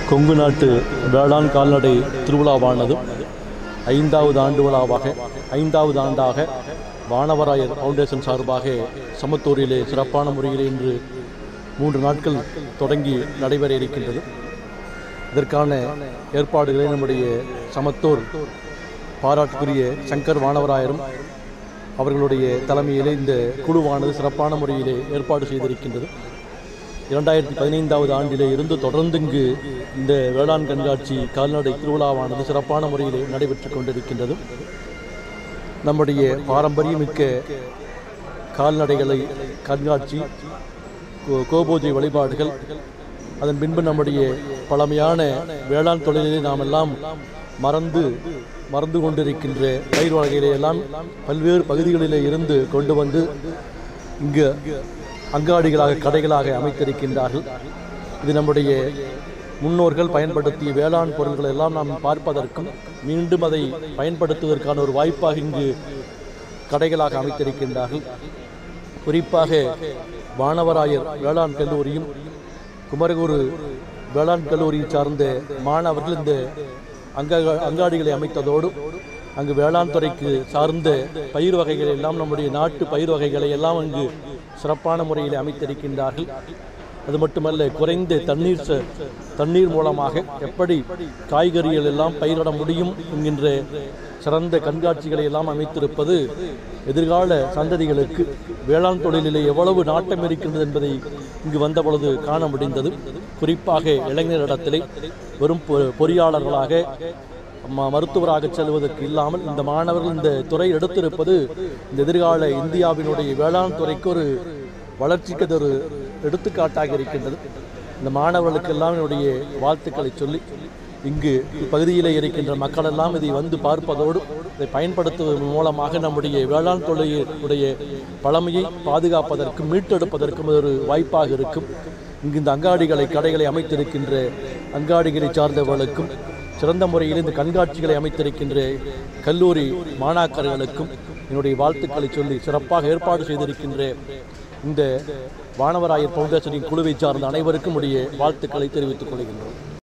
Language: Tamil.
கொங்கு நாட்டு வேளாண் கால்நடை திருவிழாவானது ஐந்தாவது ஆண்டு விழாவாக ஐந்தாவது ஆண்டாக வானவராயர் ஃபவுண்டேஷன் சார்பாக சமத்தூரிலே சிறப்பான முறையில் இன்று மூன்று நாட்கள் தொடங்கி நடைபெற இருக்கின்றது இதற்கான ஏற்பாடுகளை நம்முடைய சமத்தூர் பாராட்டுக்குரிய சங்கர் வானவராயரும் அவர்களுடைய தலைமையிலே இந்த குழுவானது சிறப்பான முறையிலே ஏற்பாடு செய்திருக்கின்றது இரண்டாயிரத்தி பதினைந்தாவது ஆண்டிலே இருந்து தொடர்ந்து இங்கு இந்த வேளாண் கண்காட்சி கால்நடை திருவிழாவானது சிறப்பான முறையிலே நடைபெற்றுக் கொண்டிருக்கின்றது நம்முடைய பாரம்பரியமிக்க கால்நடைகளை கண்காட்சி கோ- கோபூஜை வழிபாடுகள் அதன் பின்பு நம்முடைய பழமையான வேளாண் தொழிலை நாம் எல்லாம் மறந்து மறந்து கொண்டிருக்கின்ற பயிர் வகைகளை எல்லாம் பல்வேறு பகுதிகளிலே இருந்து கொண்டு வந்து இங்கு அங்காடிகளாக கடைகளாக அமைத்திருக்கின்றார்கள் இது நம்முடைய முன்னோர்கள் பயன்படுத்திய வேளாண் பொருட்களை எல்லாம் நாம் பார்ப்பதற்கும் மீண்டும் அதை பயன்படுத்துவதற்கான ஒரு வாய்ப்பாக இங்கு கடைகளாக அமைத்திருக்கின்றார்கள் குறிப்பாக வானவராயர் வேளாண் கல்லூரியும் குமரகுரு வேளாண் கல்லூரியை சார்ந்த மாணவர்கள் இந்த அங்க அங்காடிகளை அமைத்ததோடு அங்கு வேளாண் துறைக்கு சார்ந்த பயிர் வகைகள் எல்லாம் நம்முடைய நாட்டு பயிர் வகைகளை எல்லாம் அங்கு சிறப்பான முறையில் அமைத்திருக்கின்றார்கள் அது மட்டுமல்ல குறைந்த தண்ணீர் ச- தண்ணீர் மூலமாக எப்படி காய்கறிகள் எல்லாம் பயிரிட முடியும் என்கின்ற சிறந்த கண்காட்சிகளை எல்லாம் அமைத்திருப்பது எதிர்கால சந்ததிகளுக்கு வேளாண் தொழிலிலே எவ்வளவு நாட்டம் இருக்கின்றது என்பதை இங்கு வந்த பொழுது காண முடிந்தது குறிப்பாக இளைஞரிடத்திலே வெறும் பொ- பொறியாளர்களாக ம- மருத்துவராக செல்வதற்கு இல்லாமல் இந்த மாணவர்கள் இந்த துறை எடுத்திருப்பது இந்த எதிர்கால இந்தியாவினுடைய வேளாண் துறைக்கு ஒரு வளர்ச்சிக்கு அது ஒரு எடுத்துக்காட்டாக இருக்கின்றது இந்த மாணவர்களுக்கெல்லாம் என்னுடைய வாழ்த்துக்களை சொல்லி இங்கு இப்பகுதியில் இருக்கின்ற மக்கள் எல்லாம் இதை வந்து பார்ப்பதோடு இதை பயன்படுத்துவதன் மூலமாக நம்முடைய வேளாண் தொழிலுடைய பழமையை பாதுகாப்பதற்கும் மீட்டெடுப்பதற்கும் இது ஒரு வாய்ப்பாக இருக்கும் இங்கு இந்த அங்காடிகளை கடைகளை அமைத்திருக்கின்ற அங்காடிகளை சார்ந்தவர்களுக்கும் சிறந்த முறையில் இந்த கண்காட்சிகளை அமைத்திருக்கின்ற கல்லூரி மாணாக்கர்களுக்கும் என்னுடைய வாழ்த்துக்களை சொல்லி சிறப்பாக ஏற்பாடு செய்திருக்கின்ற இந்த வானவராயர் ஃபவுண்டேஷனின் குழுவை சார்ந்த அனைவருக்கும் உடைய வாழ்த்துக்களை தெரிவித்துக் கொள்கின்றோம்